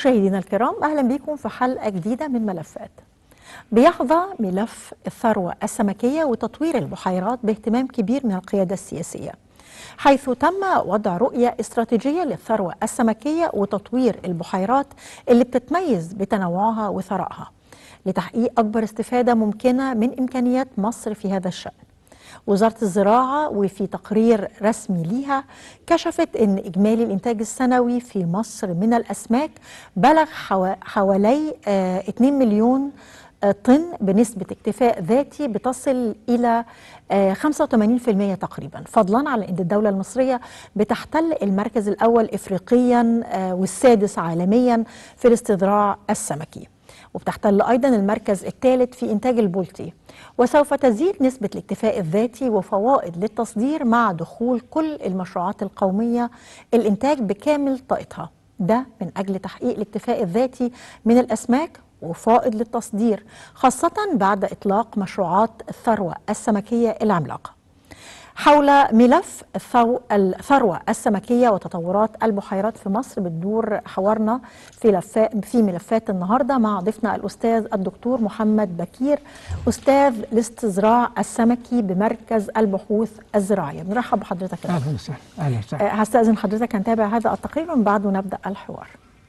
مشاهدينا الكرام اهلا بكم في حلقه جديده من ملفات. بيحظى ملف الثروه السمكيه وتطوير البحيرات باهتمام كبير من القياده السياسيه. حيث تم وضع رؤيه استراتيجيه للثروه السمكيه وتطوير البحيرات اللي بتتميز بتنوعها وثرائها لتحقيق اكبر استفاده ممكنه من امكانيات مصر في هذا الشان. وزارة الزراعة وفي تقرير رسمي ليها كشفت أن إجمالي الإنتاج السنوي في مصر من الأسماك بلغ حوالي 2 مليون طن بنسبة اكتفاء ذاتي بتصل إلى 85% تقريبا فضلا على أن الدولة المصرية بتحتل المركز الأول إفريقيا والسادس عالميا في الاستزراع السمكي وبتحتل أيضا المركز الثالث في إنتاج البولتي وسوف تزيد نسبة الاكتفاء الذاتي وفوائد للتصدير مع دخول كل المشروعات القومية الإنتاج بكامل طاقتها ده من أجل تحقيق الاكتفاء الذاتي من الأسماك وفائض للتصدير خاصة بعد إطلاق مشروعات الثروة السمكية العملاقة حول ملف الثروة السمكية وتطورات البحيرات في مصر بتدور حوارنا في في ملفات النهاردة مع ضيفنا الأستاذ الدكتور محمد بكير أستاذ الاستزراع السمكي بمركز البحوث الزراعية بنرحب بحضرتك أهلا وسهلا أهلا وسهلا هستأذن حضرتك هنتابع هذا التقرير ومن بعده نبدأ الحوار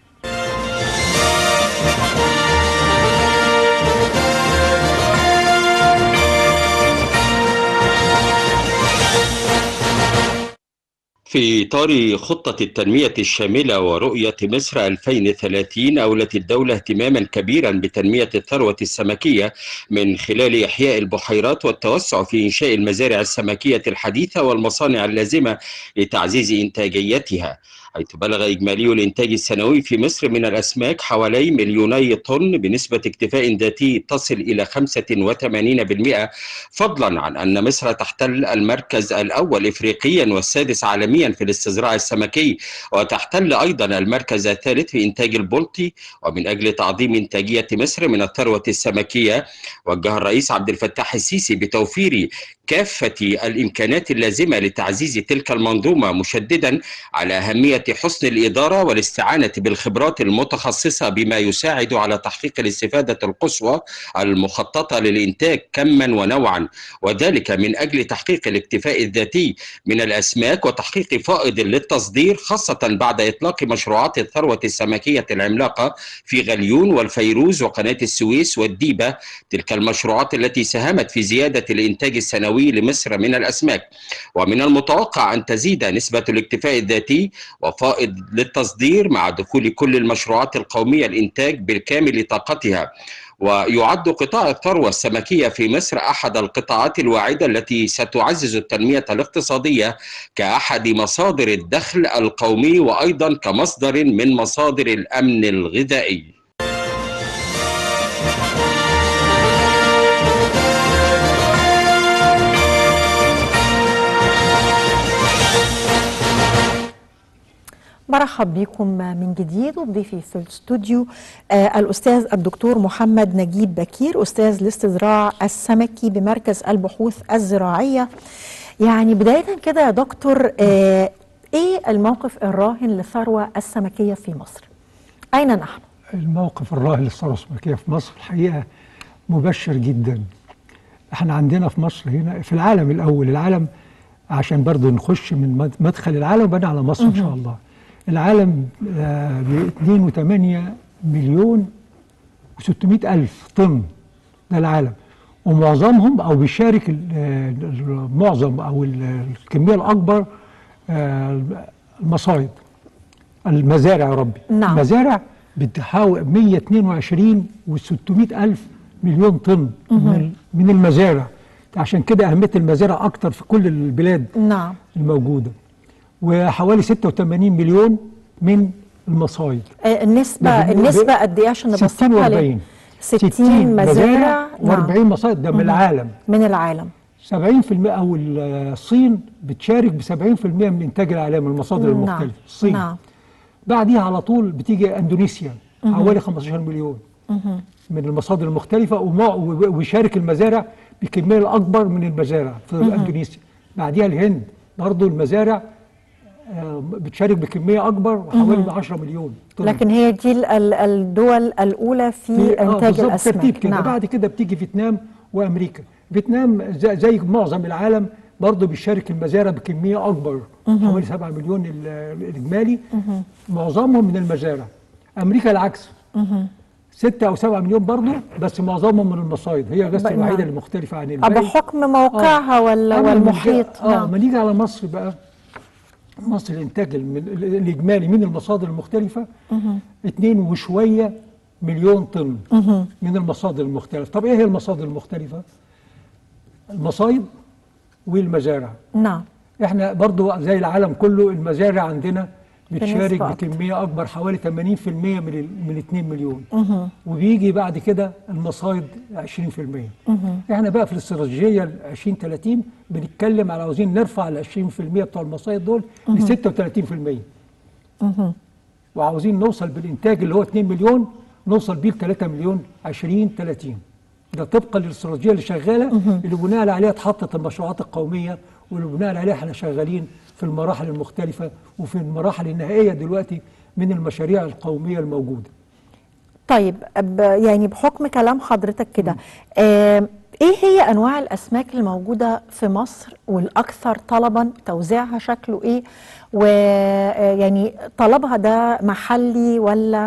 في إطار خطة التنمية الشاملة ورؤية مصر 2030 أولت الدولة اهتماما كبيرا بتنمية الثروة السمكية من خلال إحياء البحيرات والتوسع في إنشاء المزارع السمكية الحديثة والمصانع اللازمة لتعزيز إنتاجيتها حيث بلغ إجمالي الإنتاج السنوي في مصر من الأسماك حوالي مليوني طن بنسبة اكتفاء ذاتي تصل إلى 85% فضلا عن أن مصر تحتل المركز الأول إفريقيا والسادس عالميا في الاستزراع السمكي وتحتل أيضا المركز الثالث في إنتاج البلطي ومن أجل تعظيم إنتاجية مصر من الثروة السمكية وجه الرئيس عبد الفتاح السيسي بتوفير كافة الإمكانات اللازمة لتعزيز تلك المنظومة مشددا على أهمية حسن الإدارة والاستعانة بالخبرات المتخصصة بما يساعد على تحقيق الاستفادة القصوى المخططة للإنتاج كما ونوعا وذلك من أجل تحقيق الاكتفاء الذاتي من الأسماك وتحقيق فائض للتصدير خاصة بعد إطلاق مشروعات الثروة السمكية العملاقة في غليون والفيروز وقناة السويس والديبة تلك المشروعات التي ساهمت في زيادة الإنتاج السنوي السنوي لمصر من الأسماك ومن المتوقع أن تزيد نسبة الاكتفاء الذاتي وفائض للتصدير مع دخول كل المشروعات القومية الإنتاج بالكامل طاقتها ويعد قطاع الثروة السمكية في مصر أحد القطاعات الواعدة التي ستعزز التنمية الاقتصادية كأحد مصادر الدخل القومي وأيضا كمصدر من مصادر الأمن الغذائي مرحب بكم من جديد وبضيفي في الاستوديو آه الاستاذ الدكتور محمد نجيب بكير استاذ الاستزراع السمكي بمركز البحوث الزراعيه يعني بدايه كده يا دكتور آه ايه الموقف الراهن للثروه السمكيه في مصر اين نحن الموقف الراهن للثروه السمكيه في مصر الحقيقه مبشر جدا احنا عندنا في مصر هنا في العالم الاول العالم عشان برضه نخش من مدخل العالم وبعدين على مصر ان شاء الله العالم ب 2.8 مليون و600 ألف طن ده العالم ومعظمهم أو بيشارك المعظم أو الكمية الأكبر المصايد المزارع يا ربي نعم. المزارع بتحاول 122 و600 ألف مليون طن من, من المزارع عشان كده أهمية المزارع أكتر في كل البلاد نعم الموجودة وحوالي 86 مليون من المصايد آه النسبة النسبة قد ايه عشان 60 و40 60 مزارع و40 مصايد ده من العالم من العالم 70% او الصين بتشارك ب 70% من انتاج العالم المصادر نعم. المختلفه الصين نعم بعديها على طول بتيجي اندونيسيا حوالي 15 مليون من المصادر المختلفه ويشارك المزارع بكميه الاكبر من المزارع في اندونيسيا بعديها الهند برضه المزارع آه، بتشارك بكميه اكبر وحوالي 10 مليون طن. لكن هي دي ال- ال- الدول الاولى في في- آه، انتاج بالظبط الاسماك ترتيب كده نعم. بعد كده بتيجي فيتنام وامريكا فيتنام زي, زي معظم العالم برضه بيشارك المزارع بكميه اكبر حوالي 7 مليون ال- الاجمالي معظمهم من المزارع امريكا العكس 6 او 7 مليون برضه بس معظمهم من المصايد هي بس بقى- الوحيده نعم. اللي مختلفه عن آه، الباقي بحكم موقعها ولا أما والمحيط لما نيجي- اه ما نيجي على مصر بقى مصر الانتاج الم- ال- الاجمالي من المصادر المختلفه اتنين وشويه مليون طن من المصادر المختلفه طب ايه هي المصادر المختلفه المصايد والمزارع نعم احنا برضو زي العالم كله المزارع عندنا بتشارك بنسبة أكتر. بكميه اكبر حوالي 80% من ال من 2 مليون وبيجي بعد كده المصايد 20% احنا بقى في الاستراتيجيه ال 2030 بنتكلم على عاوزين نرفع ال 20% بتوع المصايد دول ل 36% وعاوزين نوصل بالانتاج اللي هو 2 مليون نوصل بيه ل 3 مليون 20 30 ده طبقا للاستراتيجيه اللي شغاله اللي بناء عليها اتحطت المشروعات القوميه واللي بناء عليها احنا شغالين في المراحل المختلفه وفي المراحل النهائيه دلوقتي من المشاريع القوميه الموجوده. طيب ب- يعني بحكم كلام حضرتك كده آه، ايه هي انواع الاسماك الموجوده في مصر والاكثر طلبا توزيعها شكله ايه ويعني طلبها ده محلي ولا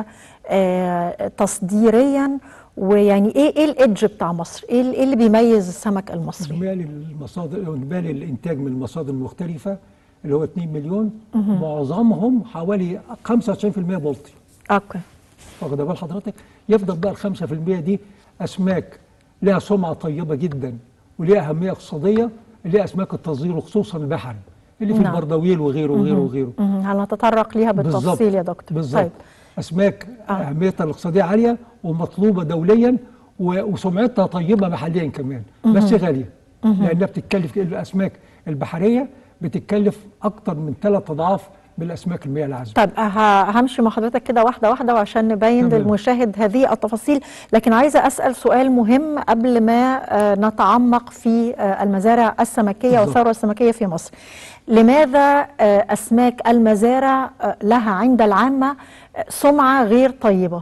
آه، تصديريا ويعني ايه ايه الايدج بتاع مصر ايه ال- إيه اللي بيميز السمك المصري اجمالي المصادر اجمالي الانتاج من المصادر المختلفه اللي هو 2 مليون معظمهم حوالي 95% بلطي. اوكي واخد بال حضرتك يفضل بقى ال 5% دي اسماك لها سمعه طيبه جدا وليها اهميه اقتصاديه اللي هي اسماك التصدير وخصوصا البحري اللي في نعم. البردويل وغيره وغيره وغيره مهم. هنتطرق ليها بالتفصيل يا دكتور بالظبط طيب اسماك آه. اهميتها الاقتصاديه عاليه ومطلوبه دوليا و- وسمعتها طيبه محليا كمان بس غاليه لانها بتتكلف الاسماك البحريه بتتكلف اكتر من ثلاث اضعاف من الاسماك المياه العذبه طيب ه- همشي مع حضرتك كده واحده واحده وعشان نبين تمام. للمشاهد هذه التفاصيل لكن عايزه اسال سؤال مهم قبل ما آه، نتعمق في آه، المزارع السمكيه بالظبط. والثروه السمكيه في مصر لماذا آه، اسماك المزارع آه، لها عند العامه آه، سمعه غير طيبه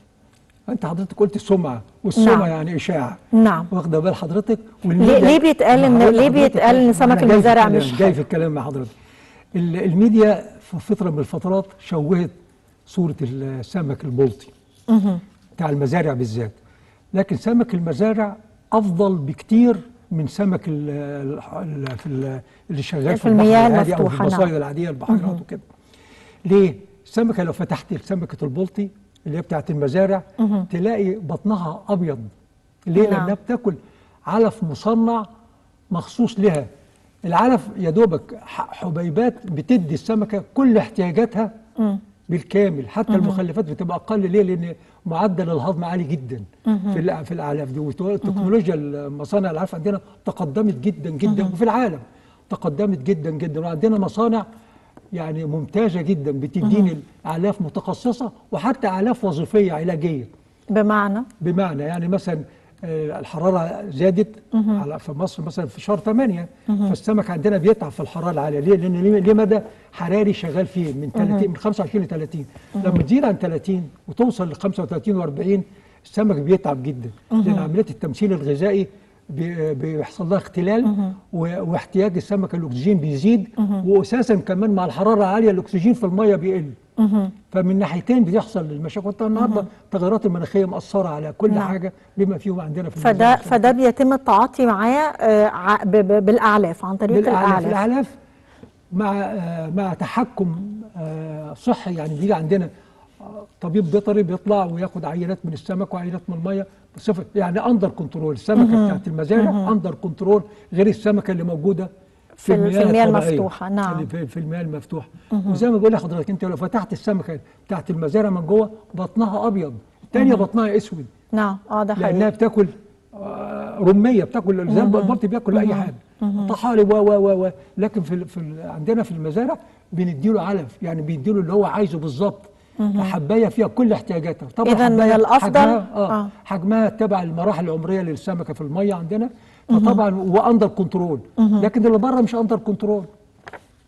انت حضرتك قلت السمعه والسمعه نعم. يعني اشاعه نعم واخده بال حضرتك ليه- ليه بيتقال إن- ما هقول ليه لحضرتك بيتقال إن أنا سمك جاي في المزارع الكلام- مش جاي حلو؟ في الكلام مع حضرتك ال- الميديا في فتره من الفترات شوهت صوره السمك البلطي بتاع المزارع بالذات لكن سمك المزارع افضل بكتير من سمك ال ال في ال اللي شغال في المياه البحر العادي او في المفتوحة، نعم. المصايد العاديه البحيرات وكده ليه السمكه لو فتحت سمكه البلطي اللي هي بتاعت المزارع تلاقي بطنها ابيض ليه نعم. لانها بتاكل علف مصنع مخصوص لها العلف يا دوبك ح- حبيبات بتدي السمكه كل احتياجاتها بالكامل حتى المخلفات بتبقى اقل ليه لان معدل الهضم عالي جدا في الأ- في الاعلاف دي وتكنولوجيا مصانع العلف عندنا تقدمت جدا جدا وفي العالم تقدمت جدا جدا وعندنا مصانع يعني ممتازه جدا بتديني اعلاف متخصصه وحتى اعلاف وظيفيه علاجيه بمعنى بمعنى يعني مثلا آه، الحراره زادت على في مصر مثلا في شهر 8 فالسمك عندنا بيتعب في الحراره العاليه ليه؟ لان ليه ليه مدى حراري شغال فيه من 30 من 25 ل 30 لما تزيد عن 30 وتوصل ل 35 و40 السمك بيتعب جدا لان عمليه التمثيل الغذائي بي- بيحصل لها اختلال و- واحتياج السمك الاكسجين بيزيد واساسا كمان مع الحراره العاليه الاكسجين في الميه بيقل فمن ناحيتين بيحصل المشاكل وانت النهارده التغيرات المناخيه مأثره على كل نعم. حاجه بما فيهم عندنا في فده المزارع. فده بيتم التعاطي معاه آه، ع- ب- ب- بالاعلاف عن طريق بالاعلاف الاعلاف الاعلاف مع آه، مع تحكم آه، صحي يعني بيجي عندنا آه، طبيب بيطري بيطلع وياخد عينات من السمك وعينات من الميه بصفه يعني اندر كنترول السمكه بتاعت المزارع اندر كنترول غير السمكه اللي موجوده في ال- في المياه الطبيعية، المفتوحة، نعم. اللي في, في المياه المفتوحه وزي ما بقول لحضرتك انت لو فتحت السمكه بتاعت المزارع من جوه بطنها ابيض الثانيه بطنها اسود نعم اه ده لانها حقيقي بتاكل آه، رميه بتاكل زي البلطي بياكل اي حاجه طحالب و و و و لكن في, ال- في ال- عندنا في المزارع بنديله علف يعني بيديله اللي هو عايزه بالظبط حبايه فيها كل احتياجاتها طبعا إذن من حباية الأفضل- حجمها, آه, آه. آه حجمها تبع المراحل العمريه للسمكه في الميه عندنا فطبعا واندر كنترول لكن اللي بره مش اندر كنترول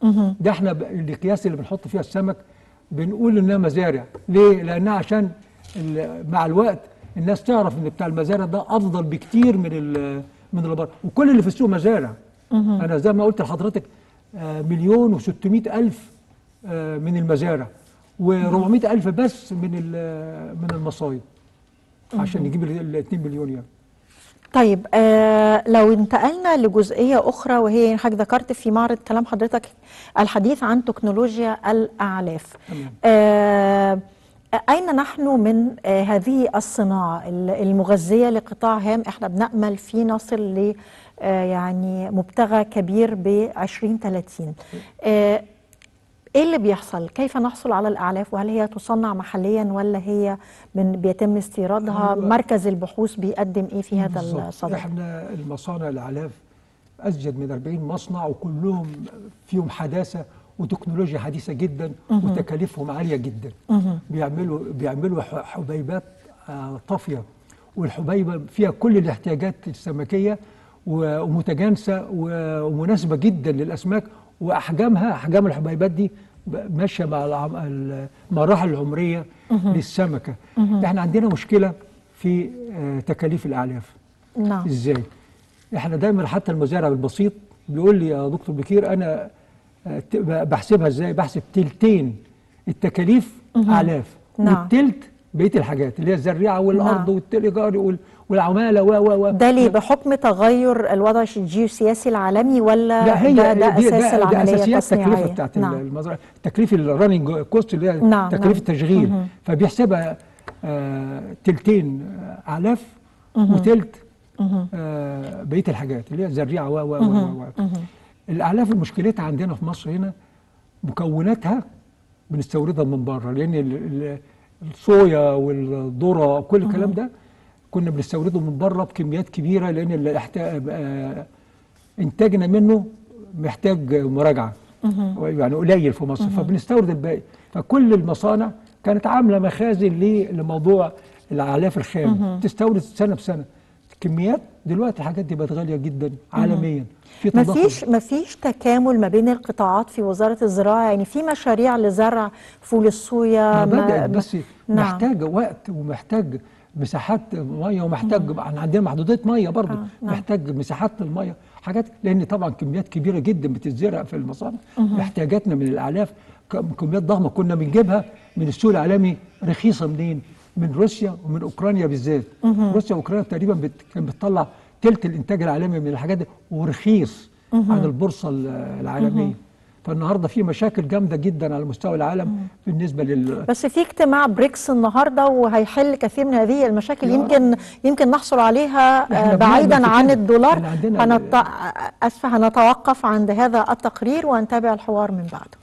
مهم. ده احنا ب- الاكياس اللي بنحط فيها السمك بنقول انها مزارع ليه لانها عشان ال- مع الوقت الناس تعرف ان بتاع المزارع ده افضل بكتير من ال- من اللي بره وكل اللي في السوق مزارع انا زي ما قلت لحضرتك آه، مليون و600 الف آه، من المزارع و400 الف بس من ال- من المصايد عشان نجيب ال 2 مليون يعني طيب آه لو انتقلنا لجزئية أخرى وهي حضرتك ذكرت في معرض كلام حضرتك الحديث عن تكنولوجيا الأعلاف تمام. آه أين نحن من آه هذه الصناعة ال- المغذية لقطاع هام احنا بنأمل فيه نصل ل آه يعني مبتغى كبير ب 2030 آه ايه اللي بيحصل؟ كيف نحصل على الاعلاف؟ وهل هي تصنع محليا ولا هي من بيتم استيرادها؟ هو- مركز البحوث بيقدم ايه في هذا بالظبط. الصدد؟ احنا المصانع الاعلاف ازيد من 40 مصنع وكلهم فيهم حداثه وتكنولوجيا حديثه جدا وتكاليفهم عاليه جدا بيعملوا بيعملوا ح- حبيبات آه، طافيه والحبيبه فيها كل الاحتياجات السمكيه و- ومتجانسه و- ومناسبه جدا للاسماك واحجامها احجام الحبيبات دي ب- ماشيه مع العم- المراحل العمريه للسمكه احنا عندنا مشكله في آه، تكاليف الاعلاف نعم ازاي احنا دايما حتى المزارع البسيط بيقول لي يا دكتور بكير انا آه، ت- بحسبها ازاي بحسب تلتين التكاليف اعلاف نعم. والتلت بقيه الحاجات اللي هي الزريعه والارض نعم. والتليجاري وال- والعماله و و و ده ليه بحكم تغير الوضع الجيوسياسي العالمي ولا لا هي ده, ده دي- اساس ده, ده العمليه اساسيات التكلفه التصنيعيه بتاعت نعم. المزرعه تكليف الرننج كوست اللي هي نعم، تكلفه نعم. التشغيل مهم. فبيحسبها آه تلتين آه، اعلاف وتلت آه بقيه الحاجات اللي هي الزريعه و و و و و الاعلاف مشكلتها عندنا في مصر هنا مكوناتها بنستوردها من بره لان ال- ال- الصويا والذره وكل الكلام ده كنا بنستورده من بره بكميات كبيره لان الاحت- آه، انتاجنا منه محتاج مراجعه يعني قليل في مصر فبنستورد الباقي فكل المصانع كانت عامله مخازن ليه؟ لموضوع الاعلاف الخام تستورد سنه بسنه كميات دلوقتي الحاجات دي بقت غاليه جدا عالميا في ما تضخم. فيش ما فيش تكامل ما بين القطاعات في وزاره الزراعه يعني في مشاريع لزرع فول الصويا ما بدأت بس نعم. محتاج وقت ومحتاج مساحات ميه ومحتاج احنا عندنا محدوديه ميه برضه آه، نعم. محتاج مساحات الميه حاجات لان طبعا كميات كبيره جدا بتتزرع في المصانع احتياجاتنا من الاعلاف ك- كميات ضخمه كنا بنجيبها من السوق العالمي رخيصه منين؟ من روسيا ومن اوكرانيا بالذات روسيا واوكرانيا تقريبا بت... كانت بتطلع تلت الانتاج العالمي من الحاجات دي ورخيص عن البورصه ال- العالميه فالنهارده في مشاكل جامده جدا على مستوى العالم بالنسبه لل بس في اجتماع بريكس النهارده وهيحل كثير من هذه المشاكل يا يمكن يمكن نحصل عليها إحنا آه، بعيدا بنعمل في عن كده. الدولار إحنا عندنا هنط... اسفه هنتوقف عند هذا التقرير ونتابع الحوار من بعده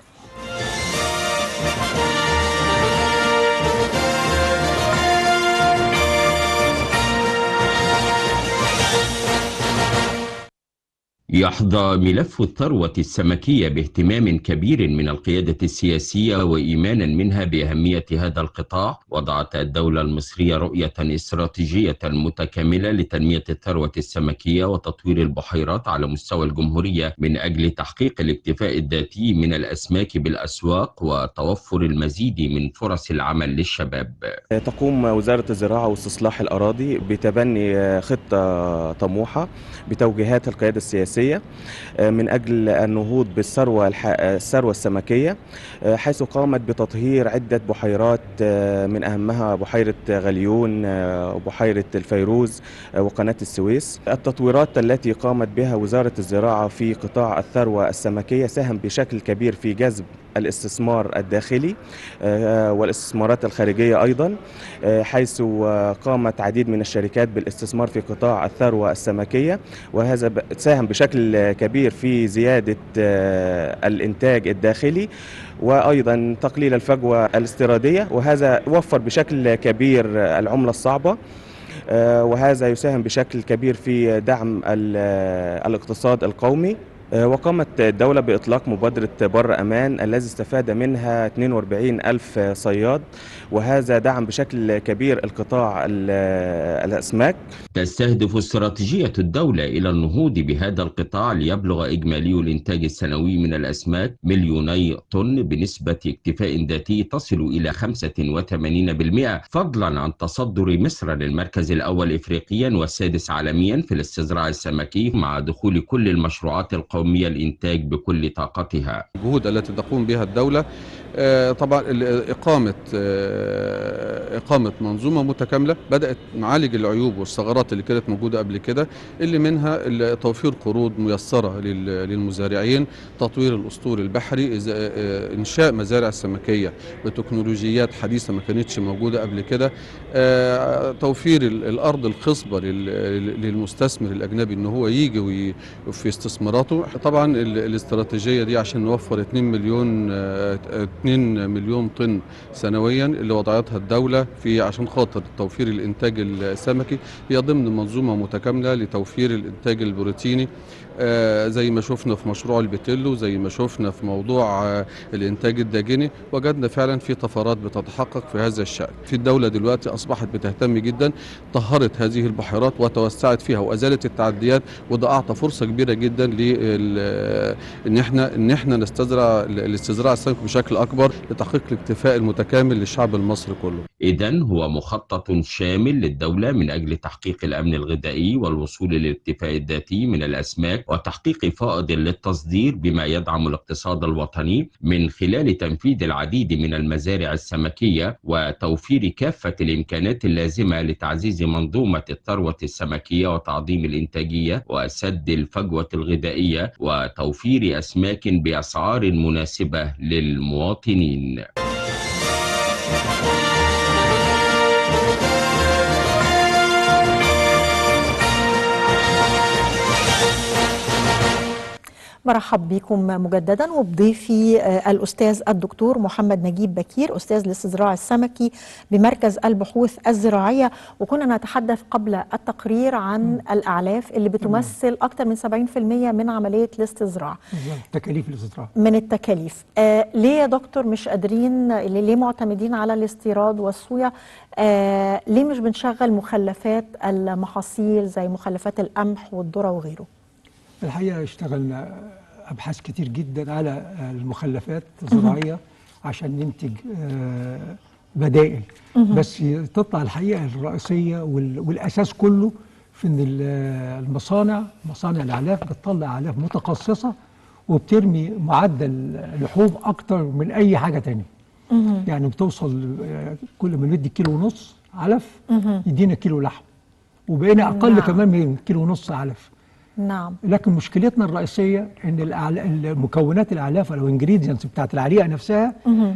يحظى ملف الثروة السمكية باهتمام كبير من القيادة السياسية وإيمانا منها بأهمية هذا القطاع وضعت الدولة المصرية رؤية استراتيجية متكاملة لتنمية الثروة السمكية وتطوير البحيرات على مستوى الجمهورية من أجل تحقيق الاكتفاء الذاتي من الأسماك بالأسواق وتوفر المزيد من فرص العمل للشباب تقوم وزارة الزراعة واستصلاح الأراضي بتبني خطة طموحة بتوجيهات القيادة السياسية من أجل النهوض بالثروة الح- الثروة السمكية حيث قامت بتطهير عدة بحيرات من أهمها بحيرة غليون وبحيرة الفيروز وقناة السويس التطويرات التي قامت بها وزارة الزراعة في قطاع الثروة السمكية ساهم بشكل كبير في جذب الاستثمار الداخلي آه، والاستثمارات الخارجية أيضا آه، حيث آه، قامت عديد من الشركات بالاستثمار في قطاع الثروة السمكية وهذا ب- ساهم بشكل آه، كبير في زيادة آه، الإنتاج الداخلي وأيضا تقليل الفجوة الاستيرادية وهذا وفر بشكل كبير آه، العملة الصعبة آه، وهذا يساهم بشكل كبير في دعم ال- آه، الاقتصاد القومي آه، وقامت الدولة بإطلاق مبادرة بر أمان الذي استفاد منها 42 ألف صياد وهذا دعم بشكل كبير القطاع ال- الأسماك تستهدف استراتيجية الدولة إلى النهوض بهذا القطاع ليبلغ إجمالي الإنتاج السنوي من الأسماك مليوني طن بنسبة اكتفاء ذاتي تصل إلى 85% فضلا عن تصدر مصر للمركز الأول إفريقيا والسادس عالميا في الاستزراع السمكي مع دخول كل المشروعات القومية الإنتاج بكل طاقتها الجهود التي تقوم بها الدولة آه، طبعا ال- إقامة آه، إقامة منظومة متكاملة بدأت نعالج العيوب والثغرات اللي كانت موجودة قبل كده اللي منها ال- توفير قروض ميسرة لل- للمزارعين تطوير الأسطول البحري إز- آه، إنشاء مزارع سمكية بتكنولوجيات حديثة ما كانتش موجودة قبل كده آه، توفير ال- الأرض الخصبة لل- للمستثمر الأجنبي إن هو يجي وي- في استثماراته طبعا ال- الاستراتيجية دي عشان نوفر 2 مليون آه، 2 مليون طن سنويا اللي وضعتها الدولة في عشان خاطر توفير الإنتاج السمكي هي ضمن منظومة متكاملة لتوفير الإنتاج البروتيني آه، زي ما شفنا في مشروع البتيلو زي ما شفنا في موضوع آه، الإنتاج الداجني وجدنا فعلا في طفرات بتتحقق في هذا الشأن في الدولة دلوقتي أصبحت بتهتم جدا طهرت هذه البحيرات وتوسعت فيها وأزالت التعديات وده أعطى فرصة كبيرة جدا لل- ان احنا ان احنا نستزرع الاستزراع السمك بشكل اكبر لتحقيق الاكتفاء المتكامل للشعب المصري كله إذا هو مخطط شامل للدولة من أجل تحقيق الأمن الغذائي والوصول للاكتفاء الذاتي من الأسماك وتحقيق فائض للتصدير بما يدعم الاقتصاد الوطني من خلال تنفيذ العديد من المزارع السمكية وتوفير كافة الإمكانات اللازمة لتعزيز منظومة الثروة السمكية وتعظيم الإنتاجية وسد الفجوة الغذائية وتوفير أسماك بأسعار مناسبة للمواطنين. مرحب بكم مجددا وبضيفي آه، الأستاذ الدكتور محمد نجيب بكير أستاذ الاستزراع السمكي بمركز البحوث الزراعية وكنا نتحدث قبل التقرير عن الأعلاف اللي بتمثل أكثر من 70% من عملية الاستزراع تكاليف الاستزراع من التكاليف آه ليه يا دكتور مش قادرين ليه ليه معتمدين على الاستيراد والصويا آه ليه مش بنشغل مخلفات المحاصيل زي مخلفات القمح والذرة وغيره الحقيقه اشتغلنا ابحاث كتير جدا على المخلفات الزراعيه عشان ننتج آه، بدائل بس تطلع الحقيقه الرئيسيه وال- والاساس كله في ان ال- المصانع مصانع الاعلاف بتطلع اعلاف متخصصه وبترمي معدل لحوم اكتر من اي حاجه تانية يعني بتوصل آه، كل ما ندي كيلو ونص علف يدينا كيلو لحم وبقينا اقل نعم. كمان من كيلو ونص علف نعم لكن مشكلتنا الرئيسيه ان الأعل- المكونات الاعلاف او الانجريدينتس بتاعت العليقه نفسها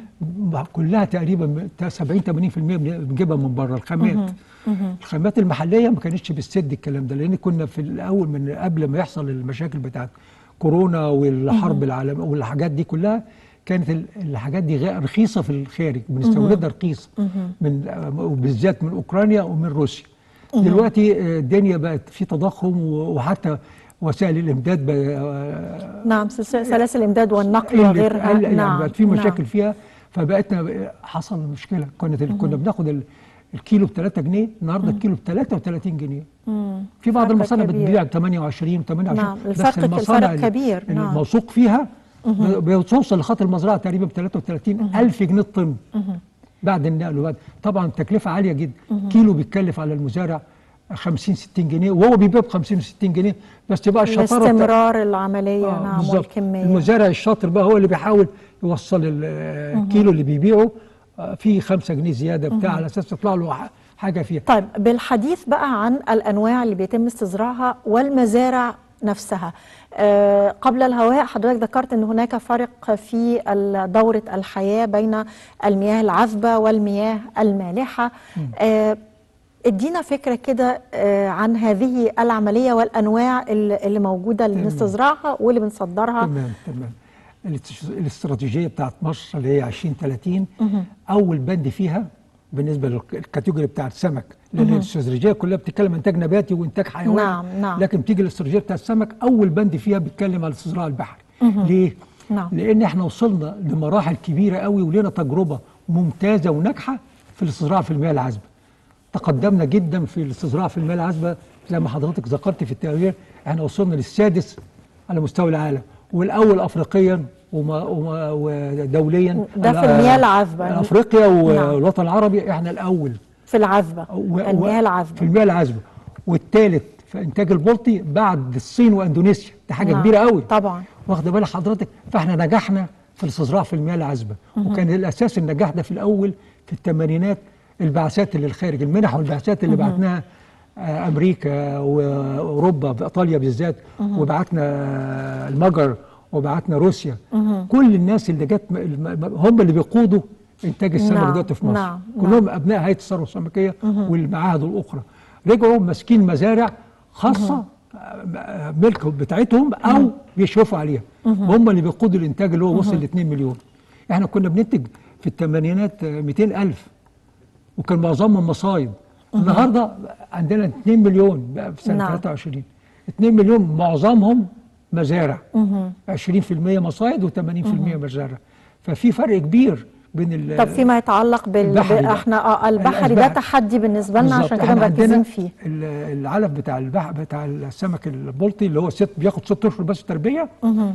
م- كلها تقريبا 70 80% بنجيبها من بره الخامات الخامات المحليه ما كانتش بتسد الكلام ده لان كنا في الاول من قبل ما يحصل المشاكل بتاعت كورونا والحرب العالميه والحاجات دي كلها كانت ال- الحاجات دي غير رخيصه في الخارج بنستوردها رخيصه من وبالذات من اوكرانيا ومن روسيا دلوقتي آه، الدنيا بقت في تضخم و- وحتى وسائل الامداد بقى نعم سلس- سلاسل الامداد والنقل قلت- وغيرها قل- يعني نعم بقت في مشاكل نعم. فيها فبقتنا حصل مشكله كانت ال- كنا بناخد ال- الكيلو ب 3 جنيه النهارده الكيلو ب 33 جنيه في بعض فرق المصانع كبير. بتبيع ب 28 و 28 نعم، الفرق- المصانع الفرق كبير، اللي نعم. الموثوق فيها ب- بتوصل لخط المزرعه تقريبا ب 33 ألف جنيه الطن بعد النقل وبعد طبعا تكلفه عاليه جدا كيلو بيتكلف على المزارع 50 60 جنيه وهو بيبيع ب 50 60 جنيه بس تبقى الشطاره بتاع- الاستمرار العملية آه، نعم بالظبط. والكمية المزارع الشاطر بقى هو اللي بيحاول يوصل ال- الكيلو اللي بيبيعه آه، فيه 5 جنيه زياده بتاع على اساس يطلع له ح- حاجه فيها طيب بالحديث بقى عن الأنواع اللي بيتم استزراعها والمزارع نفسها آه، قبل الهواء حضرتك ذكرت أن هناك فرق في ال- دورة الحياة بين المياه العذبة والمياه المالحة آه، ادينا فكرة كده آه، عن هذه العملية والأنواع اللي اللي موجودة اللي بنستزرعها واللي بنصدرها تمام تمام الاستش- الاستراتيجيه بتاعت مصر اللي هي 2030 اول بند فيها بالنسبه للكاتيجوري بتاع السمك لان الاستراتيجيه كلها بتتكلم عن انتاج نباتي وانتاج حيواني نعم، نعم. لكن بتيجي الاستراتيجيه بتاع السمك اول بند فيها بيتكلم على الاستزراع البحري ليه؟ نعم. لان احنا وصلنا لمراحل كبيره قوي ولنا تجربه ممتازه وناجحه في الاستزراع في المياه العذبه تقدمنا جدا في الاستزراع في المياه العذبه زي ما حضرتك ذكرت في التقرير احنا وصلنا للسادس على مستوى العالم والاول افريقيا وما وما ودوليا ده في المياه العذبة. افريقيا نعم. والوطن العربي احنا الاول في العذبة و- المياه و- العذبة في المياه العذبه والثالث في انتاج البلطي بعد الصين واندونيسيا دي حاجه نعم. كبيره قوي طبعا واخده بال حضرتك فاحنا نجحنا في الاستزراع في المياه العذبه وكان الاساس النجاح ده في الاول في الثمانينات البعثات اللي الخارج المنح والبعثات اللي بعتناها آه، امريكا واوروبا في ايطاليا بالذات وبعتنا آه، المجر وبعتنا روسيا كل الناس اللي جت م- الم- هم اللي بيقودوا انتاج السمك نعم، دلوقتي في مصر نعم، كلهم ابناء هيئه الثروه السمكيه والمعاهد الاخرى رجعوا ماسكين مزارع خاصه آه، ملك بتاعتهم او بيشرفوا عليها هم اللي بيقودوا الانتاج اللي هو وصل ل 2 مليون احنا كنا بننتج في الثمانينات 200 الف وكان معظمهم مصايد النهارده عندنا 2 مليون بقى في سنه نعم. 23 2 مليون معظمهم مزارع 20% مصايد و80% مزارع ففي فرق كبير بين ال- طب فيما يتعلق بال البحري بال- بقى. احنا اه البحري ده البحري. تحدي بالنسبة لنا بالظبط. عشان كده إحنا مركزين عندنا فيه ال- العلف بتاع البحر بتاع السمك البلطي اللي هو ست بياخد ست اشهر بس تربيه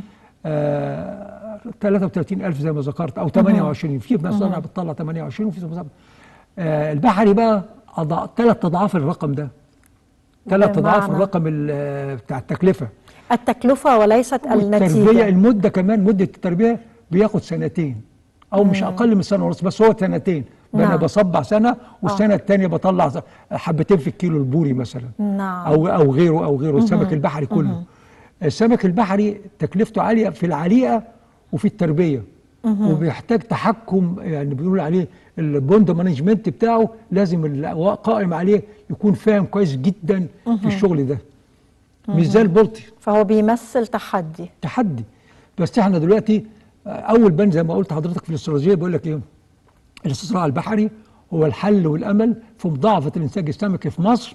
آه 33000 زي ما ذكرت او 28 في مصانع بتطلع 28 وفي مصانع آه البحري بقى ثلاث اضعاف الرقم ده ثلاث اضعاف بمعنى؟ الرقم ال- بتاع التكلفه التكلفة وليست والتربيه النتيجة المده كمان مده التربيه بياخد سنتين او مش اقل من سنه ونص بس هو سنتين نعم. انا بصبع سنه والسنه الثانيه بطلع ز- حبتين في الكيلو البوري مثلا نعم او او غيره او غيره السمك البحري كله السمك البحري تكلفته عاليه في العليقه وفي التربيه وبيحتاج تحكم يعني بيقول عليه البوند مانجمنت بتاعه لازم القائم عليه يكون فاهم كويس جدا في الشغل ده مش زي البلطي فهو بيمثل تحدي تحدي بس احنا دلوقتي اول بند زي ما قلت حضرتك في الاستراتيجيه بقول لك ايه الاستزراع البحري هو الحل والامل في مضاعفه الانتاج السمكي في مصر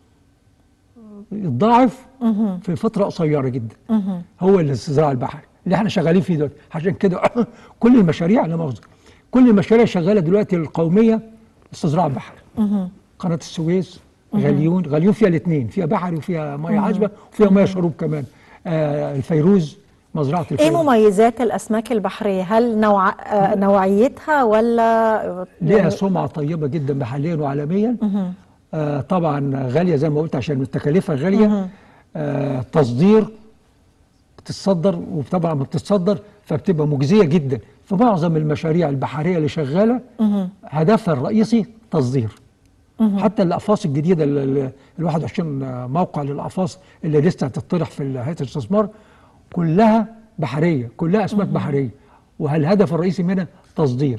يتضاعف في فتره قصيره جدا هو الاستزراع البحري اللي احنا شغالين فيه دلوقتي عشان كده كل المشاريع لا مؤاخذه كل المشاريع شغاله دلوقتي القوميه استزراع بحري قناه السويس غليون غليون فيها الاثنين فيها بحري وفيها ميه عذبه وفيها ميه شروب كمان آه الفيروز مزرعه ايه الفيروز مميزات الاسماك البحريه هل نوع آه، نوعيتها ولا ليها سمعه طيبه جدا محليا وعالميا آه طبعا غاليه زي ما قلت عشان تكاليفها غاليه آه تصدير بتتصدر وطبعا ما بتتصدر فبتبقى مجزيه جدا فمعظم المشاريع البحريه اللي شغاله هدفها الرئيسي تصدير حتى الاقفاص الجديده ال ال 21 موقع للاقفاص اللي لسه هتطرح في هيئه الاستثمار كلها بحريه كلها اسماك بحريه والهدف الرئيسي منها تصدير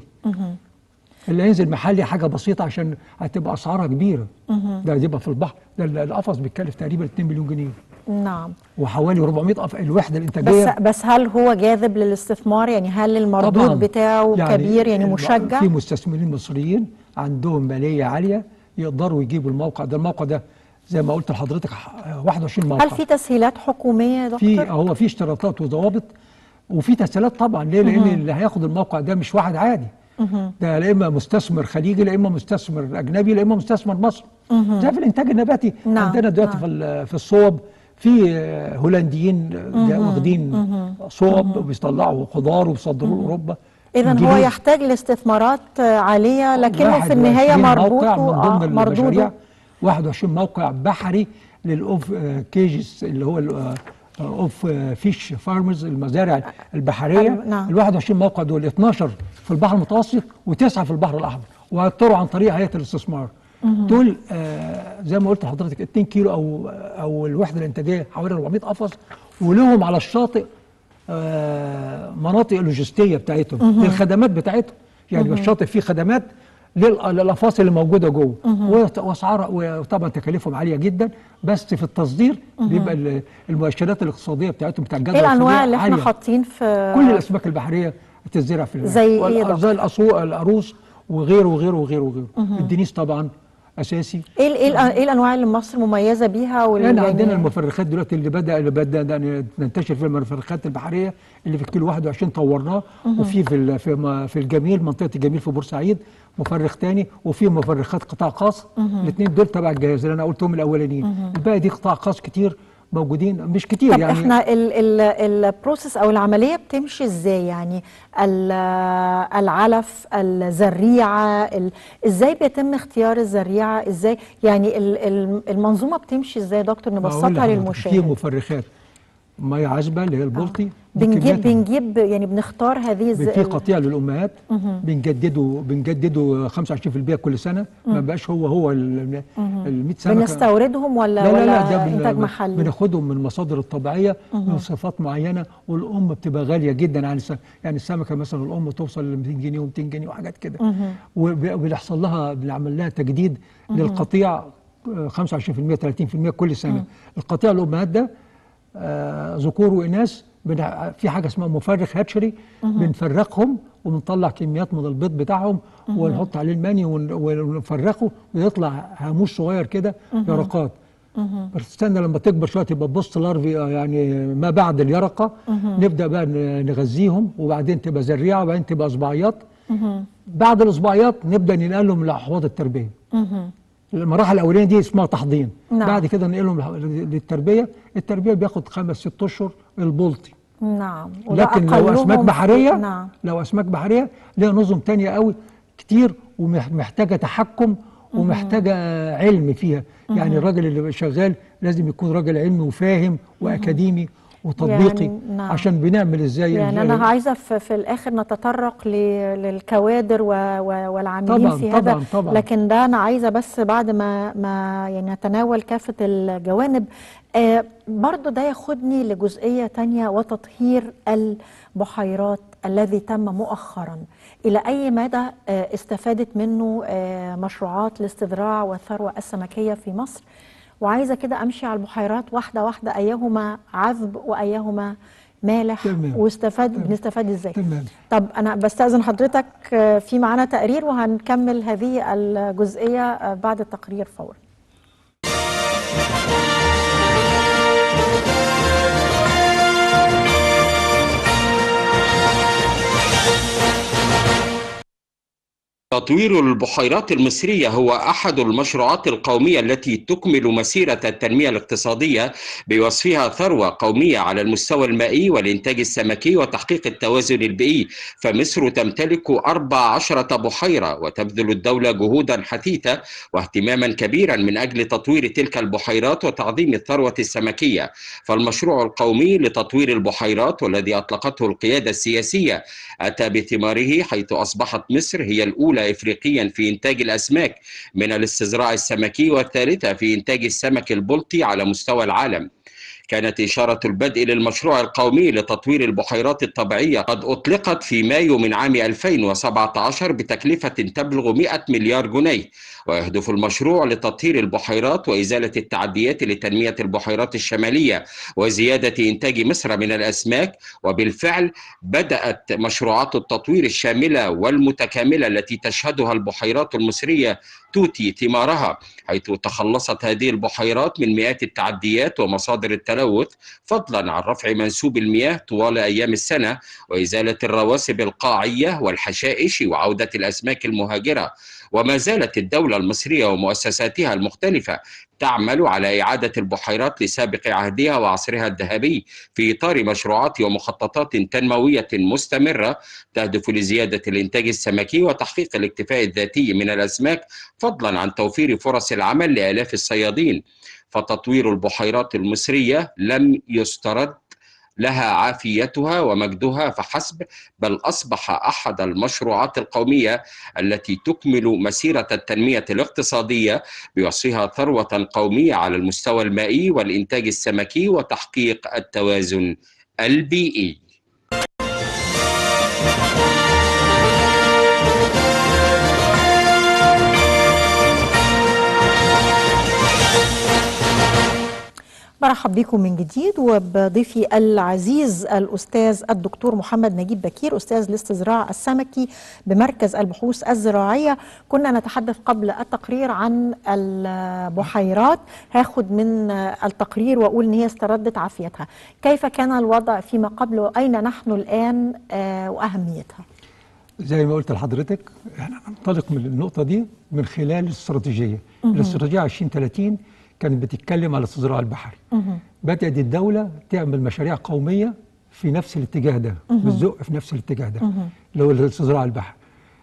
اللي هينزل محلي حاجه بسيطه عشان هتبقى اسعارها كبيره ده يبقى في البحر ده ال- القفص بيتكلف تقريبا 2 مليون جنيه نعم وحوالي 400 قف الوحده بس الانتاجيه بس هل هو جاذب للاستثمار يعني هل المردود طبعاً. بتاعه كبير يعني الب- مشجع في مستثمرين مصريين عندهم ماليه عاليه يقدروا يجيبوا الموقع ده الموقع ده زي ما قلت لحضرتك ح- 21 موقع هل في تسهيلات حكوميه يا في دكتور هو في اشتراطات وضوابط وفي تسهيلات طبعا ليه؟ لان اللي هياخد الموقع ده مش واحد عادي ده لا اما مستثمر خليجي لا اما مستثمر اجنبي لا اما مستثمر مصري زي في الانتاج النباتي نعم، عندنا دلوقتي نعم. في ال- في الصوب في آه، هولنديين جا- واخدين صوب وبيطلعوا خضار وبيصدروه لاوروبا اذا هو إنجليز. يحتاج لاستثمارات آه، عاليه لكنه في 21 النهايه مربوطه موقع من ضمن آه، المشاريع مردوده 21 موقع بحري للاوف آه، كيجز اللي هو ال- آه، اوف آه، فيش فارمرز المزارع البحريه أيوة، نعم. ال 21 موقع دول 12 في البحر المتوسط وتسعه في البحر الاحمر وهيطروا عن طريق هيئه الاستثمار دول آه زي ما قلت لحضرتك 2 كيلو او او الوحده الانتاجيه حوالي 400 قفص ولهم على الشاطئ آه مناطق لوجستيه بتاعتهم للخدمات بتاعتهم يعني الشاطئ فيه خدمات لل- للافاصل اللي موجوده جوه وت- واسعارها وطبعا تكاليفهم عاليه جدا بس في التصدير بيبقى ال- المؤشرات الاقتصاديه بتاعتهم بتاع الجدول ايه الانواع اللي السريع احنا عالية. حاطين في كل الاسماك البحريه بتزرع في زي إيه والأ- ده؟ زي الأسو- القاروص وغيره وغيره وغيره وغيره الدنيس طبعا اساسي ايه ال- ايه ال- ايه الانواع اللي مصر مميزه بيها وال يعني يعني- عندنا المفرخات دلوقتي اللي بدا اللي بدا ننتشر في المفرخات البحريه اللي في الكيلو 21 طورناه وفي في ال- في م- في الجميل منطقه الجميل في بورسعيد مفرخ تاني وفي مفرخات قطاع خاص الاثنين دول تبع الجهاز اللي انا قلتهم الاولانيين الباقي دي قطاع خاص كتير موجودين مش كتير طب يعني احنا ال ال البروسيس او العمليه بتمشي ازاي يعني ال- العلف الزريعه ال ازاي بيتم اختيار الزريعه ازاي يعني ال- ال- المنظومه بتمشي ازاي يا دكتور بقول نبسطها لحضرتك، في للمشاهد مفرخات ميه عذبه اللي هي البلطي دي بنجيب كمياتها بنجيب يعني بنختار هذه الز- في قطيع للامهات بنجدده بنجدده 25% كل سنه ما بقاش هو هو ال 100 سنه بنستوردهم ولا لا لا ولا لا ده بن- انتاج محلي بناخدهم من المصادر الطبيعيه من صفات معينه والام بتبقى غاليه جدا عن السمك يعني السمكه مثلا الام توصل ل 200 جنيه و200 جنيه وحاجات كده وب- وبيحصل لها بنعمل لها تجديد للقطيع آه، 25% 30% كل سنه القطيع الامهات ده آه، ذكور واناث بنع- في حاجه اسمها مفرخ هاتشري بنفرخهم وبنطلع كميات من البيض بتاعهم ونحط عليه الماني ون- ونفرخه ويطلع هاموش صغير كده يرقات بس استنى لما تكبر شويه تبقى بوست لارفي آه، يعني ما بعد اليرقه نبدا بقى ن- نغذيهم وبعدين تبقى زريعه وبعدين تبقى اصبعيات بعد الاصبعيات نبدا ننقلهم لاحواض التربيه المراحل الاولانيه دي اسمها تحضين نعم. بعد كده ننقلهم لح- للتربيه التربيه بياخد خمس ست اشهر البلطي نعم وده لكن لو أقلهم اسماك في- بحريه نعم لو اسماك بحريه ليها نظم تانية قوي كتير ومحتاجه تحكم ومحتاجه علم فيها يعني الراجل اللي شغال لازم يكون راجل علمي وفاهم واكاديمي وتطبيقي يعني نعم. عشان بنعمل ازاي يعني ال- انا عايزه في, في الاخر نتطرق ل- للكوادر و و والعاملين طبعاً، في طبعاً، هذا طبعاً. لكن ده انا عايزه بس بعد ما ما يعني نتناول كافه الجوانب آه برضو ده ياخدني لجزئيه تانية وتطهير البحيرات الذي تم مؤخرا الى اي مدى آه استفادت منه آه مشروعات الاستزراع والثروه السمكيه في مصر وعايزه كده امشي على البحيرات واحده واحده ايهما عذب وايهما مالح تمام. واستفاد تمام. بنستفاد ازاي تمام طب انا بستاذن حضرتك آه، في معانا تقرير وهنكمل هذه الجزئيه آه، بعد التقرير فورا تطوير البحيرات المصرية هو أحد المشروعات القومية التي تكمل مسيرة التنمية الاقتصادية بوصفها ثروة قومية على المستوى المائي والإنتاج السمكي وتحقيق التوازن البيئي فمصر تمتلك أربع عشرة بحيرة وتبذل الدولة جهودا حثيثة واهتماما كبيرا من أجل تطوير تلك البحيرات وتعظيم الثروة السمكية فالمشروع القومي لتطوير البحيرات والذي أطلقته القيادة السياسية أتى بثماره حيث أصبحت مصر هي الأولى إفريقيا في إنتاج الأسماك من الاستزراع السمكي والثالثة في إنتاج السمك البلطي على مستوى العالم كانت إشارة البدء للمشروع القومي لتطوير البحيرات الطبيعية قد أطلقت في مايو من عام 2017 بتكلفة تبلغ 100 مليار جنيه ويهدف المشروع لتطهير البحيرات وإزالة التعديات لتنمية البحيرات الشمالية وزيادة إنتاج مصر من الأسماك وبالفعل بدأت مشروعات التطوير الشاملة والمتكاملة التي تشهدها البحيرات المصرية توتي ثمارها حيث تخلصت هذه البحيرات من مئات التعديات ومصادر التلوث فضلا عن رفع منسوب المياه طوال أيام السنة وإزالة الرواسب القاعية والحشائش وعودة الأسماك المهاجرة وما زالت الدولة المصرية ومؤسساتها المختلفة تعمل على إعادة البحيرات لسابق عهدها وعصرها الذهبي في إطار مشروعات ومخططات تنموية مستمرة تهدف لزيادة الإنتاج السمكي وتحقيق الاكتفاء الذاتي من الأسماك فضلا عن توفير فرص العمل لآلاف الصيادين فتطوير البحيرات المصرية لم يسترد لها عافيتها ومجدها فحسب بل اصبح احد المشروعات القوميه التي تكمل مسيره التنميه الاقتصاديه بوصفها ثروه قوميه على المستوى المائي والانتاج السمكي وتحقيق التوازن البيئي. برحب بكم من جديد وبضيفي العزيز الأستاذ الدكتور محمد نجيب بكير أستاذ الاستزراع السمكي بمركز البحوث الزراعية كنا نتحدث قبل التقرير عن البحيرات هاخد من التقرير وأقول إن هي استردت عافيتها كيف كان الوضع فيما قبل وأين نحن الآن آه، وأهميتها زي ما قلت لحضرتك احنا ننطلق من النقطه دي من خلال الاستراتيجيه الاستراتيجيه 2030 كانت بتتكلم على الاستزراع البحري بدات الدوله تعمل مشاريع قوميه في نفس الاتجاه ده بالزق في نفس الاتجاه ده اللي هو الاستزراع البحري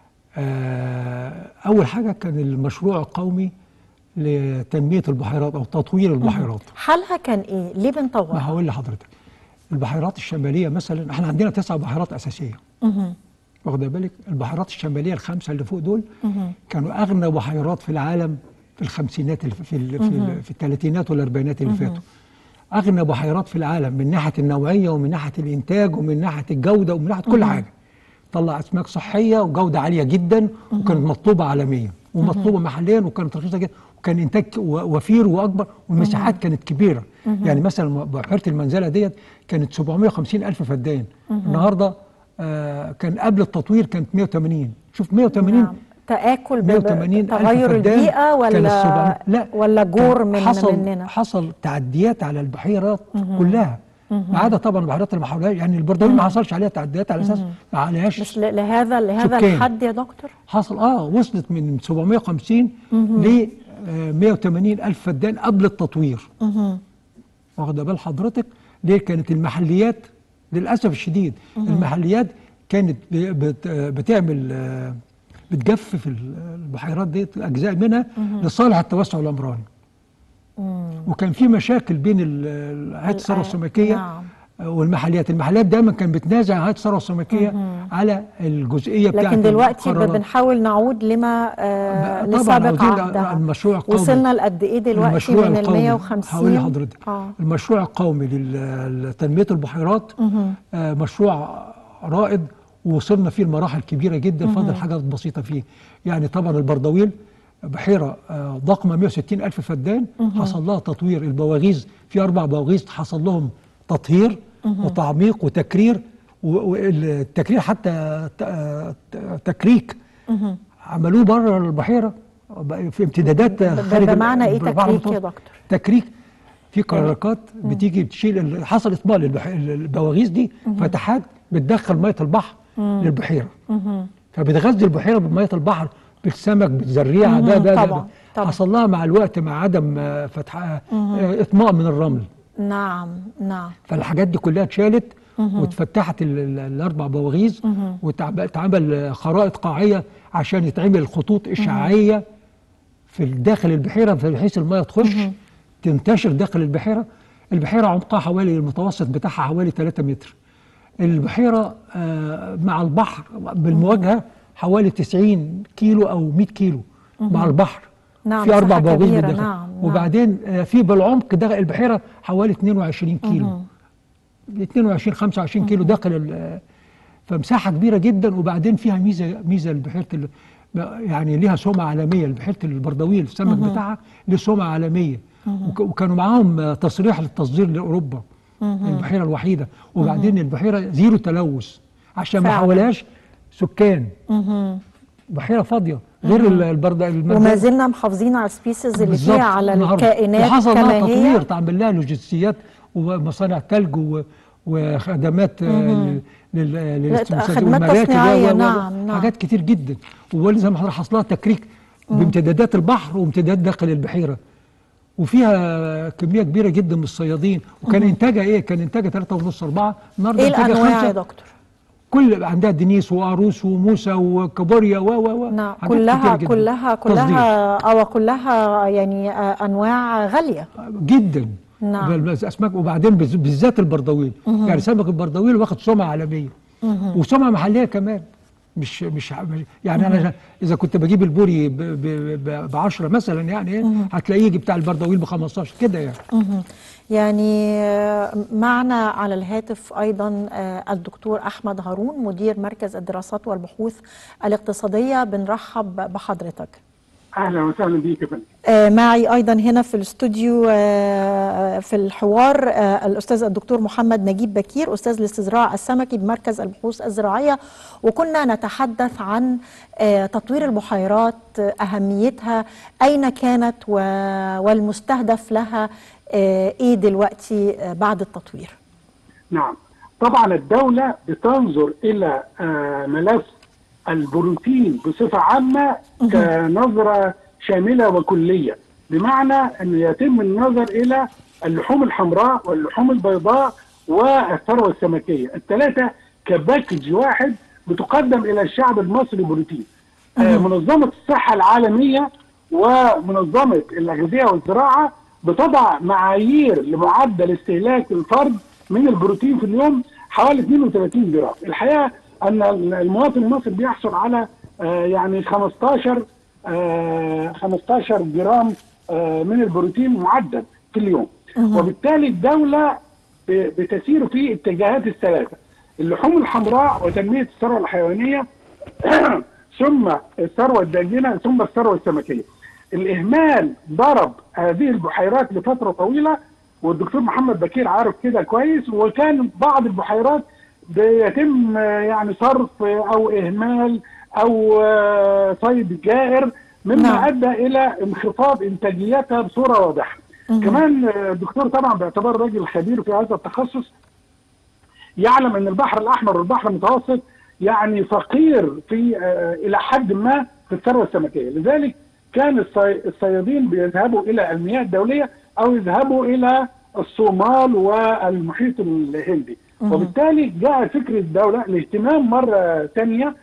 آه، اول حاجه كان المشروع القومي لتنميه البحيرات او تطوير البحيرات حالها كان إيه؟ ليه ما بنطورها؟ هقول لحضرتك البحيرات الشماليه مثلا احنا عندنا تسع بحيرات اساسيه واخد بالك البحيرات الشماليه الخمسه اللي فوق دول كانوا اغنى بحيرات في العالم في الخمسينات الف- في ال- في, ال- في الثلاثينات والاربعينات اللي فاتوا اغنى بحيرات في العالم من ناحيه النوعيه ومن ناحيه الانتاج ومن ناحيه الجوده ومن ناحيه كل حاجه طلع اسماك صحيه وجوده عاليه جدا وكانت مطلوبه عالميا ومطلوبه محليا وكانت رخيصه جدا وكان انتاج و- وفير واكبر والمساحات كانت كبيره يعني مثلا بحيره المنزله ديت كانت 750 الف فدان النهارده آه كان قبل التطوير كانت 180 شوف 180 نعم. تآكل ب- ب- 180 ألف تغير فدان البيئة كان ولا السبعمية- لا ولا جور كان من حصل مننا حصل تعديات على البحيرات كلها ما عدا طبعا البحيرات اللي ما حولهاش يعني البردوي ما حصلش عليها تعديات على اساس ما عليهاش بس ل- لهذا لهذا سكان. الحد يا دكتور حصل اه وصلت من 750 ل 180 الف فدان قبل التطوير واخده بال حضرتك ليه كانت المحليات للاسف الشديد المحليات كانت ب- بت- بتعمل آه، بتجفف ال- البحيرات دي اجزاء منها لصالح التوسع العمراني وكان في مشاكل بين ال- ال- هيئه الثروه الآ- السمكيه نعم. والمحليات المحليات دايما كان بتنازع هيئه الثروه السمكيه على الجزئيه بتاعت لكن دلوقتي ب- القرارات. بنحاول نعود لما آه طبعاً لسابق عاوزين عهدها المشروع القومي. وصلنا لقد ايه دلوقتي المشروع من ال القومي 150 هقول لحضرتك اه المشروع القومي لل- لتنميه البحيرات آه مشروع رائد ووصلنا فيه لمراحل كبيره جدا فاضل حاجات بسيطه فيه يعني طبعا البردويل بحيره آه ضخمه 160 الف فدان حصل لها تطوير البواغيز في اربع بواغيز حصل لهم تطهير وتعميق وتكرير والتكرير حتى ت- آه، ت- تكريك عملوه بره البحيره في امتدادات ب- خارج ال- بمعنى إيه البحر تكريك يا المتوسط. دكتور؟ تكريك في كراكات بتيجي بتشيل ال- حصل اطمال للبح- البواغيز دي فتحات بتدخل ميه البحر للبحيره فبتغذي البحيره بميه البحر بالسمك بالزريعه ده ده, ده, طبعاً، ده. طبعاً. حصل لها مع الوقت مع عدم آه، فتح آه، اطماء من الرمل نعم نعم فالحاجات دي كلها اتشالت واتفتحت ال- ال- الاربع بواغيز واتعمل خرائط قاعيه عشان يتعمل خطوط اشعاعيه في داخل البحيره بحيث الميه تخش تنتشر داخل البحيره البحيره عمقها حوالي المتوسط بتاعها حوالي 3 متر البحيره آه، مع البحر بالمواجهه حوالي 90 كيلو او 100 كيلو مع البحر نعم، في اربع مساحة بواغيز كبيرة، بالداخل نعم، نعم. وبعدين آه، في بالعمق داخل البحيره حوالي 22 كيلو 22 25 كيلو داخل ال- فمساحه كبيره جدا وبعدين فيها ميزه ميزه لبحيره ال- يعني ليها سمعه عالميه لبحيره البردويل السمك بتاعها له سمعه عالميه وك- وكانوا معاهم تصريح للتصدير لاوروبا البحيره الوحيده وبعدين البحيره زيرو تلوث عشان ما فعلا. حولهاش سكان بحيره فاضيه غير ال- البرد المنزل- وما زلنا محافظين على السبيسيز اللي بالظبط فيها على النهاردة. الكائنات وحصل كما لها هي تطوير تعمل لها لوجستيات ومصانع ثلج و- وخدمات آه، لل- للاستمساك خدمات والمراكب و- تصنيعية، و- و- نعم، نعم. حاجات كتير جدا ولازم ما حضرتك حصل لها تكريك بامتدادات البحر وامتداد داخل البحيره وفيها كميه كبيره جدا من الصيادين وكان انتاجها ايه؟ كان انتاجها 3 ونص 4 النهارده ايه انتاجها الانواع خمسة. يا دكتور؟ كل عندها دنيس وعروس وموسى وكابوريا و و و نعم حاجات كلها كتير جداً. كلها تصدير. كلها او كلها يعني آه، انواع غاليه جدا نعم. بل- بس اسماك وبعدين بز- بالذات البردويل يعني سمك البردويل واخد سمعه عالميه وسمعه محليه كمان مش مش مش- يعني انا اذا كنت بجيب البوري ب 10 مثلا يعني ايه هتلاقيه يجي بتاع البردويل ب 15 كده يعني مهم. يعني آه، معنا على الهاتف ايضا آه، الدكتور احمد هارون مدير مركز الدراسات والبحوث الاقتصاديه بنرحب بحضرتك اهلا وسهلا بيك يا فندم آه، معي ايضا هنا في الاستوديو آه، في الحوار آه، الاستاذ الدكتور محمد نجيب بكير استاذ الاستزراع السمكي بمركز البحوث الزراعيه وكنا نتحدث عن آه، تطوير البحيرات آه، اهميتها اين كانت و- والمستهدف لها آه، ايه دلوقتي آه، بعد التطوير نعم طبعا الدولة بتنظر إلى آه، ملف البروتين بصفة عامة كنظرة شاملة وكلية بمعنى أن يتم النظر إلى اللحوم الحمراء واللحوم البيضاء والثروة السمكية الثلاثة كباكج واحد بتقدم إلى الشعب المصري بروتين آه، منظمة الصحة العالمية ومنظمة الأغذية والزراعة بتضع معايير لمعدل استهلاك الفرد من البروتين في اليوم حوالي 32 جرام الحقيقة أن المواطن المصري بيحصل على آه، يعني 15 آه، 15 جرام آه، من البروتين معدل في اليوم وبالتالي الدولة ب- بتسير في اتجاهات الثلاثة اللحوم الحمراء وتنمية الثروة الحيوانية ثم الثروة الداجنة ثم الثروة السمكية الإهمال ضرب هذه البحيرات لفترة طويلة والدكتور محمد بكير عارف كده كويس وكان بعض البحيرات بيتم آه، يعني صرف آه، أو إهمال أو آه، صيد جائر مما نعم. أدى إلى انخفاض إنتاجيتها بصورة واضحة كمان آه، الدكتور طبعا باعتبار راجل خبير في هذا التخصص يعلم ان البحر الاحمر والبحر المتوسط يعني فقير في آه، الى حد ما في الثروه السمكيه، لذلك كان الصي- الصيادين بيذهبوا الى المياه الدوليه او يذهبوا الى الصومال والمحيط الهندي، وبالتالي جاء فكر الدوله الاهتمام مره ثانيه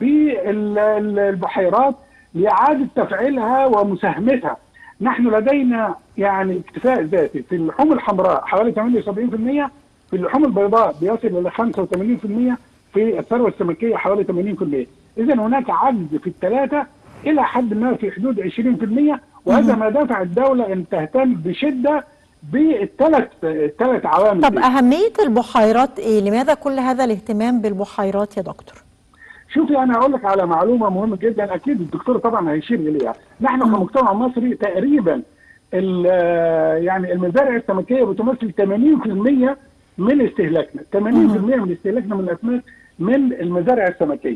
بالبحيرات لاعاده تفعيلها ومساهمتها. نحن لدينا يعني اكتفاء ذاتي في اللحوم الحمراء حوالي 78% في اللحوم البيضاء بيصل الى 85% في الثروه السمكيه حوالي 80% اذا هناك عجز في الثلاثه الى حد ما في حدود 20% وهذا ما دفع الدوله ان تهتم بشده بالثلاث الثلاث عوامل طب دي. اهميه البحيرات ايه لماذا كل هذا الاهتمام بالبحيرات يا دكتور شوفي انا اقول لك على معلومه مهمه جدا اكيد الدكتور طبعا هيشير اليها نحن كمجتمع مصري تقريبا ال- يعني المزارع السمكيه بتمثل 80% من استهلاكنا 80% من استهلاكنا من الاسماك من المزارع السمكيه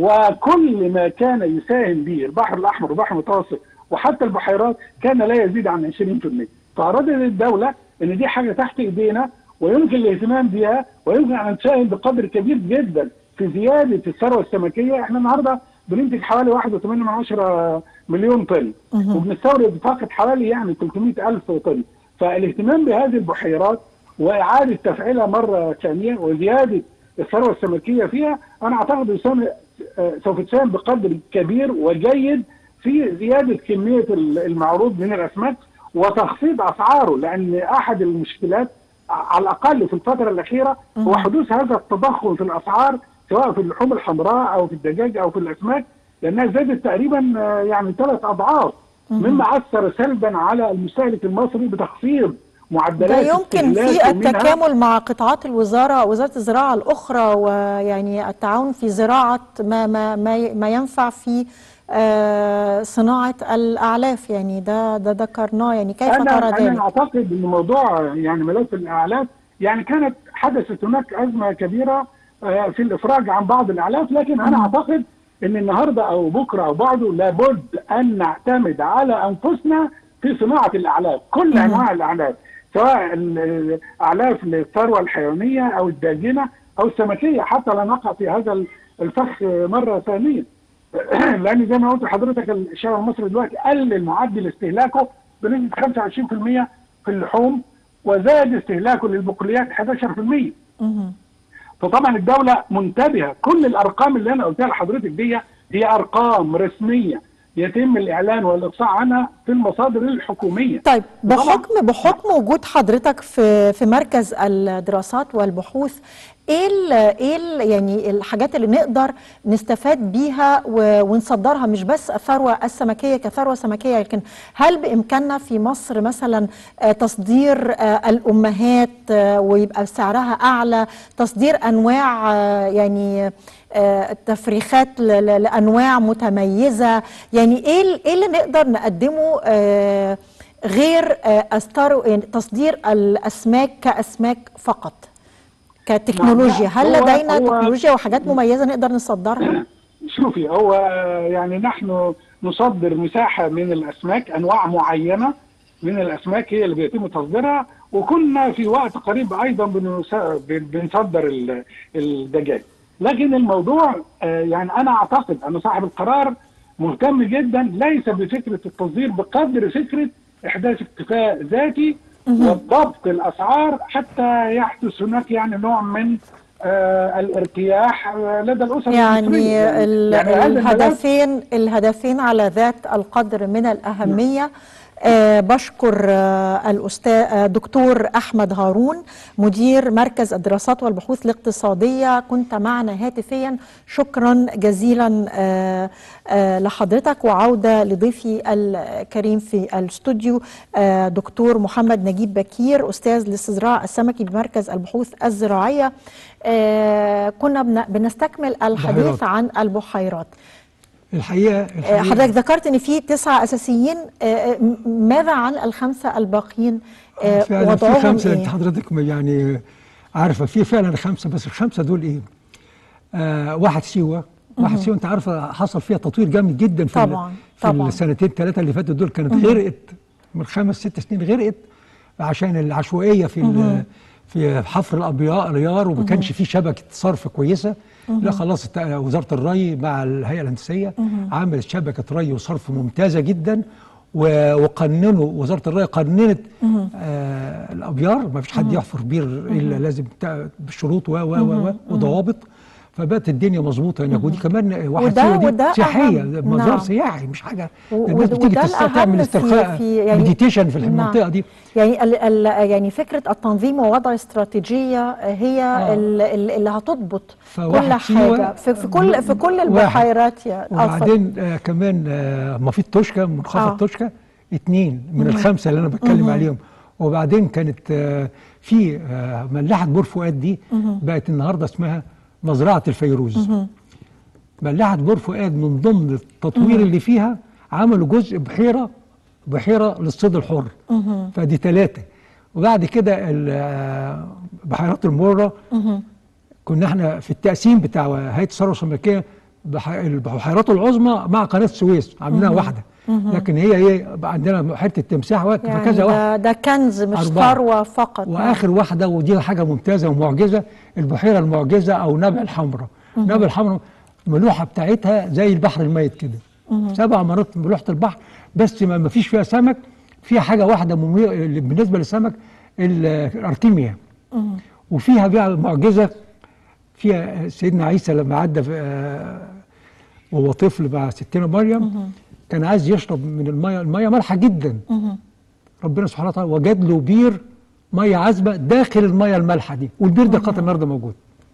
وكل ما كان يساهم به البحر الاحمر والبحر المتوسط وحتى البحيرات كان لا يزيد عن 20% فارادت الدوله ان دي حاجه تحت ايدينا ويمكن الاهتمام بها ويمكن ان نساهم بقدر كبير جدا في زياده الثروه السمكيه احنا النهارده بننتج حوالي 1.8 مليون طن وبنستورد فقط حوالي يعني 300 الف طن فالاهتمام بهذه البحيرات واعاده تفعيلها مره ثانيه وزياده الثروه السمكيه فيها انا اعتقد يساهم آه، سوف تساهم بقدر كبير وجيد في زياده كميه المعروض من الاسماك وتخفيض اسعاره لان احد المشكلات على الاقل في الفتره الاخيره هو حدوث هذا التضخم في الاسعار سواء في اللحوم الحمراء او في الدجاج او في الاسماك لانها زادت تقريبا آه، يعني ثلاث اضعاف مما اثر سلبا على المستهلك المصري بتخفيض معدلات ده يمكن في استهلاكه منها. التكامل مع قطاعات الوزاره وزاره الزراعه الاخرى ويعني التعاون في زراعه ما ما ما, ما ينفع في آه، صناعه الاعلاف يعني ده ده ذكرناه يعني كيف ترى انا ذلك؟ انا اعتقد ان موضوع يعني ملف الاعلاف يعني كانت حدثت هناك ازمه كبيره آه، في الافراج عن بعض الاعلاف لكن انا اعتقد ان النهارده او بكره او بعده لابد ان نعتمد على انفسنا في صناعه الاعلاف كل انواع الاعلاف سواء ال- الاعلاف للثروه الحيوانيه او الداجنه او السمكيه حتى لا نقع في هذا الفخ مره ثانيه لان زي ما قلت لحضرتك الشعب المصري دلوقتي قلل معدل استهلاكه بنسبه 25% في اللحوم وزاد استهلاكه للبقوليات 11% مهم. فطبعا الدوله منتبهه كل الارقام اللي انا قلتها لحضرتك دي هي ارقام رسميه يتم الاعلان والاقصاء عنها في المصادر الحكوميه طيب طبعاً. بحكم بحكم وجود حضرتك في في مركز الدراسات والبحوث ايه ال ايه ال يعني الحاجات اللي نقدر نستفاد بيها و- ونصدرها مش بس الثروه السمكيه كثروه سمكيه لكن هل بامكاننا في مصر مثلا آه، تصدير آه، الامهات آه، ويبقى سعرها اعلى تصدير انواع آه، يعني آه، التفريخات ل- ل- لانواع متميزه يعني يعني ايه ال- ايه اللي نقدر نقدمه آه، غير آه، استار يعني تصدير الاسماك كاسماك فقط كتكنولوجيا هل هو- لدينا هو- تكنولوجيا وحاجات مميزه نقدر نصدرها شوفي هو يعني نحن نصدر مساحة من الأسماك أنواع معينة من الأسماك هي اللي بيتم تصديرها وكنا في وقت قريب أيضا بنسا- بن- بنصدر ال- الدجاج لكن الموضوع آه، يعني أنا أعتقد أن صاحب القرار مهتم جدا ليس بفكرة التصدير بقدر فكرة إحداث اكتفاء ذاتي وضبط الأسعار حتى يحدث هناك يعني نوع من آه الارتياح آه، لدى الأسر يعني المصرية ال- يعني هذا الملف الهدفين الهدفين على ذات القدر من الأهمية آه بشكر آه الأستاذ دكتور أحمد هارون مدير مركز الدراسات والبحوث الاقتصادية كنت معنا هاتفيا شكرا جزيلا آه آه لحضرتك وعودة لضيفي الكريم في الاستوديو آه دكتور محمد نجيب بكير أستاذ الاستزراع السمكي بمركز البحوث الزراعية آه كنا بن- بنستكمل الحديث بحيرات. عن البحيرات الحقيقه, آه، الحقيقة حضرتك ذكرت ان في تسعة اساسيين آه، آه، م- ماذا عن الخمسه الباقيين آه، فعلا في وضعهم خمسه انت ايه حضرتك يعني عارفه في فعلا خمسه بس الخمسه دول ايه؟ آه واحد سيوه واحد سيوه انت عارفه حصل فيها تطوير جامد جدا في ال- طبعاً، في طبعاً. السنتين ثلاثه اللي فاتوا دول كانت غرقت من خمس ست سنين غرقت عشان العشوائيه في ال- في حفر الابيار ريار وما كانش في شبكه صرف كويسه لا خلاص الت- وزاره الري مع الهيئه الهندسيه عملت شبكه ري وصرف ممتازه جدا و- وقننوا وزاره الري قننت آه الابيار ما فيش حد يحفر بير الا لازم تا- بالشروط و و و و وضوابط فبقت الدنيا مظبوطه هناك ودي كمان واحد وده- سيوة دي وده سياحيه أهم. مزار نعم. سياحي مش حاجه و- ده الناس وده بتيجي الأهم تست- تعمل في- استرخاء في- يعني- مديتيشن في المنطقه نعم. دي يعني ال ال يعني فكره التنظيم ووضع استراتيجيه هي آه. ال- ال- اللي هتضبط فواحد كل سيوة حاجه في, في كل في كل واحد. البحيرات يا آه، اتفضل. وبعدين آه كمان آه مفيد توشكا منخفض آه. توشكا اتنين من الخمسه اللي انا بتكلم عليهم وبعدين كانت آه في آه ملاحه بور فؤاد دي بقت النهارده اسمها مزرعه الفيروز ملاحه بور فؤاد من ضمن التطوير اللي فيها عملوا جزء بحيره بحيره للصيد الحر فدي ثلاثه وبعد كده ال- آه، بحيرات المره كنا احنا في التقسيم بتاع هيئه الثروه السمكيه بح- البحيرات العظمى مع قناه السويس عاملينها واحده لكن هي ايه بقى عندنا بحيره التمساح واحد يعني فكذا واحده ده, ده كنز مش أربعة. ثروه فقط واخر واحده ودي حاجه ممتازه ومعجزه البحيره المعجزه او نبع الحمراء نبع الحمراء الملوحه بتاعتها زي البحر الميت كده سبع مرات ملوحه البحر بس ما ما فيش فيها سمك فيها حاجه واحده ممي... بالنسبه للسمك ال- الارتيميا وفيها بقى معجزه فيها سيدنا عيسى لما عدى في آه، وهو طفل مع ستنا مريم كان عايز يشرب من الميه الميه مالحه جدا ربنا سبحانه وتعالى وجد له بير ميه عذبه داخل الميه المالحه دي والبير ده لغايه النهارده موجود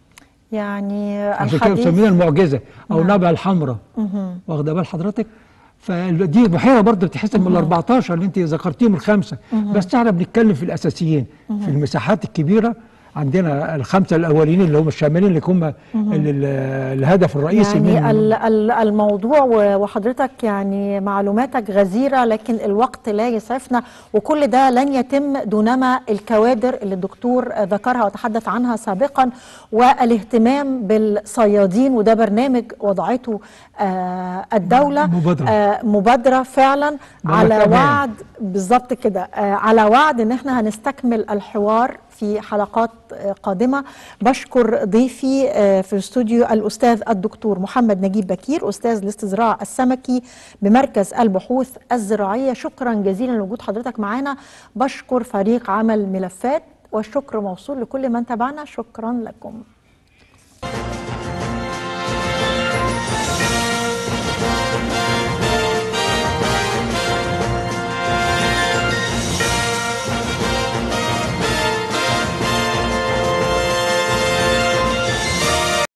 يعني عشان كده الحديث مسمينها المعجزه او نبع الحمراء واخده بال حضرتك فدي بحيره برضه بتحسب من ال 14 اللي انت ذكرتيهم الخمسه بس احنا بنتكلم في الاساسيين في المساحات الكبيره عندنا الخمسه الاولين اللي هم الشاملين اللي هم ال- ال- الهدف الرئيسي يعني من ال- ال- الموضوع و- وحضرتك يعني معلوماتك غزيرة لكن الوقت لا يسعفنا وكل ده لن يتم دونما الكوادر اللي الدكتور ذكرها وتحدث عنها سابقا والاهتمام بالصيادين وده برنامج وضعته آه، الدولة مبادرة. آه، مبادرة فعلا بقول على لك أمان. وعد بالظبط كده آه، على وعد ان احنا هنستكمل الحوار في حلقات آه، قادمة بشكر ضيفي آه، في الاستوديو الأستاذ الدكتور محمد نجيب بكير أستاذ الاستزراع السمكي بمركز البحوث الزراعية شكرا جزيلا لوجود حضرتك معنا بشكر فريق عمل ملفات والشكر موصول لكل من تابعنا شكرا لكم